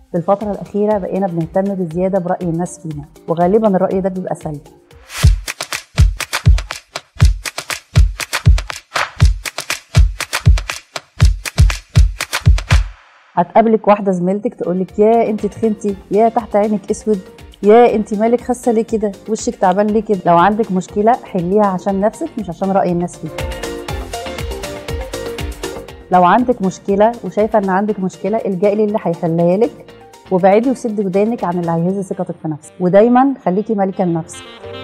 في الفترة الأخيرة بقينا بنهتم بزيادة برأي الناس فينا وغالبا الرأي ده بيبقى سلبي هتقابلك واحدة زميلتك تقولك يا انت تخنتي يا تحت عينك اسود يا انت مالك خاسة ليه كده وشك تعبان ليه كده لو عندك مشكلة حليها عشان نفسك مش عشان رأي الناس فيك لو عندك مشكلة وشايفة ان عندك مشكلة الجئي للي هيحلها لك وابعدي وسدي ودانك عن اللي هيهز ثقتك في نفسك ودايما خليكي مالكة لنفسك